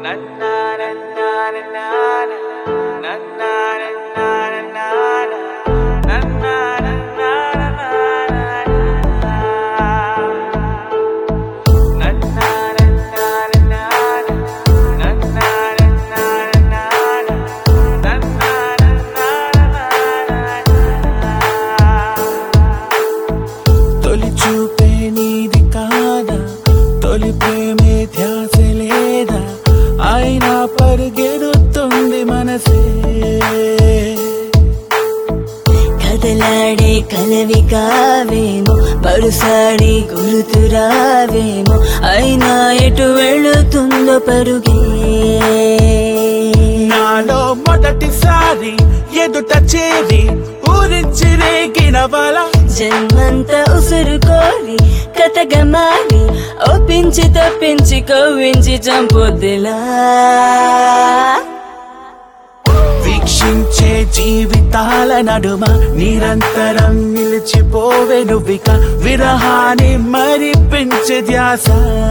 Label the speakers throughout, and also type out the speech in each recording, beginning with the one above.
Speaker 1: తొలి చూపే నీది కాదా తొలి ప్రేమే ధ్యాస లేదా అయినా పరిగెడుతుంది మనసే
Speaker 2: కదలాడే కలవి కావేమో పరుసాడి గురుతురావేమో అయినా ఎటు వెళుతుందో పరుగే
Speaker 1: నాలో మొదటిసారి ఎదుట చేరి ఊరించి రేగిన బల
Speaker 2: జన్మంతా ఉసురు కోరి కథగా మారి ఒప్పించి తప్పించి కవ్వించి చంపొద్దులా
Speaker 1: వీక్షించే జీవితాల నడుమ నిరంతరం నిలిచిపోవే నువ్విక విరహాన్ని మరిపించే ధ్యాస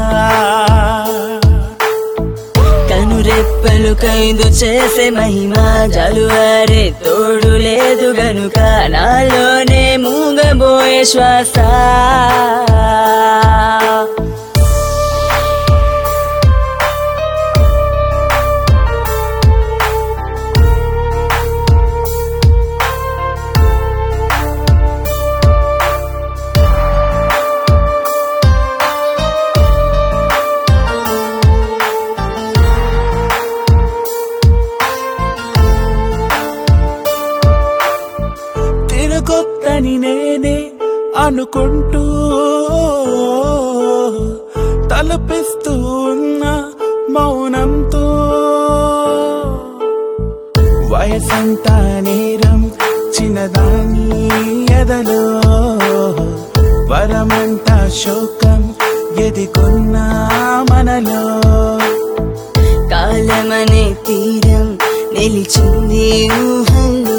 Speaker 2: కనురెప్పలు కైదు చేసే మహిమ జలువారే తోడు లేదు గనుక నాలోనే మూగబోయే శ్వాస
Speaker 1: తిరగొత్తని నేనే అనుకుంటూ తలపిస్తూ ఉన్న మౌనంతో వయసంతా నేరం చిన్నదాని ఎదలో వరమంతా శోకం ఎదికొన్నా మనలో
Speaker 2: కాలమనే తీరం నిలిచింది ఊహల్లో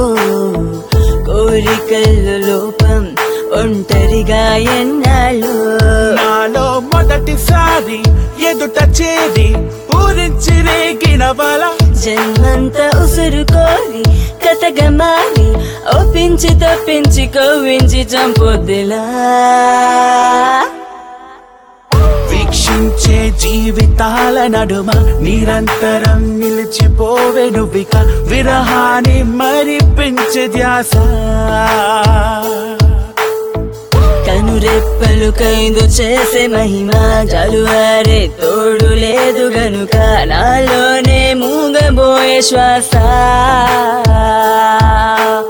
Speaker 2: కోరికల్లో లోపం ఒంటరిగా ఎన్నాళ్ళు
Speaker 1: నాలో మొదటిసారి ఎదుట చేరి ఊరించి రేగిన బల
Speaker 2: జన్మంతా ఉసురు కోరి కథగా మారి ఒప్పించి తప్పించి కవ్వించి చంపొద్దులా
Speaker 1: వీక్షించే జీవితాల నడుమ నిరంతరం నిలిచిపోవే నువ్విక విరహాన్ని మరిపించే ధ్యాస
Speaker 2: కనురెప్పలు కైదు చేసే మహిమ జలువారే తోడు లేదు గనుక నాలోనే మూగబోయే శ్వాస